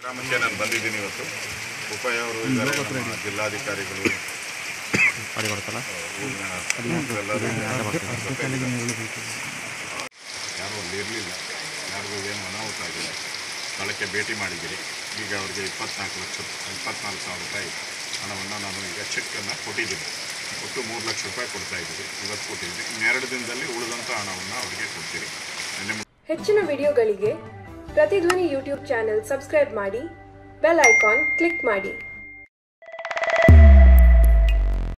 ಗ್ರಾಮಕ್ಕೆ ನಾನು ಬಂದಿದ್ದೀನಿ ಇವತ್ತು ಉಪಾಯವರು ಇದ್ದಾರೆ ನಮ್ಮ ಜಿಲ್ಲಾಧಿಕಾರಿಗಳು ಮಾಡಿ ಬರುತ್ತಲ್ಲ ಊರಿನ ಎಲ್ಲರೂ ಇದ್ದಾರೆ. ಯಾರೂ ಅಲ್ಲಿ ಇರಲಿಲ್ಲ ಯಾರಿಗೂ ಏನು ಅನಾಹುತ ಆಗಿದೆ ಸ್ಥಳಕ್ಕೆ ಭೇಟಿ ಮಾಡಿದ್ದೀರಿ ಈಗ ಅವರಿಗೆ ಇಪ್ಪತ್ನಾಲ್ಕು ಲಕ್ಷ ಇಪ್ಪತ್ನಾಲ್ಕು ಸಾವಿರ ರೂಪಾಯಿ ಹಣವನ್ನು ನಾನು ಈಗ ಚೆಕ್ಕನ್ನು ಕೊಟ್ಟಿದ್ದೀನಿ ಒಟ್ಟು ಮೂರು ಲಕ್ಷ ರೂಪಾಯಿ ಕೊಡ್ತಾ ಇದ್ದೀವಿ ಇವತ್ತು ಕೊಟ್ಟಿದ್ದೀನಿ ಇನ್ನೆರಡು ದಿನದಲ್ಲಿ ಉಳಿದಂಥ ಹಣವನ್ನು ಅವರಿಗೆ ಕೊಡ್ತೀರಿ ನಿನ್ನೆ ಹೆಚ್ಚಿನ ವಿಡಿಯೋಗಳಿಗೆ ಪ್ರತಿಧ್ವನಿ ಯೂಟ್ಯೂಬ್ ಚಾನೆಲ್ ಸಬ್ಸ್ಕ್ರೈಬ್ ಮಾಡಿ ಬೆಲ್ ಐಕಾನ್ ಕ್ಲಿಕ್ ಮಾಡಿ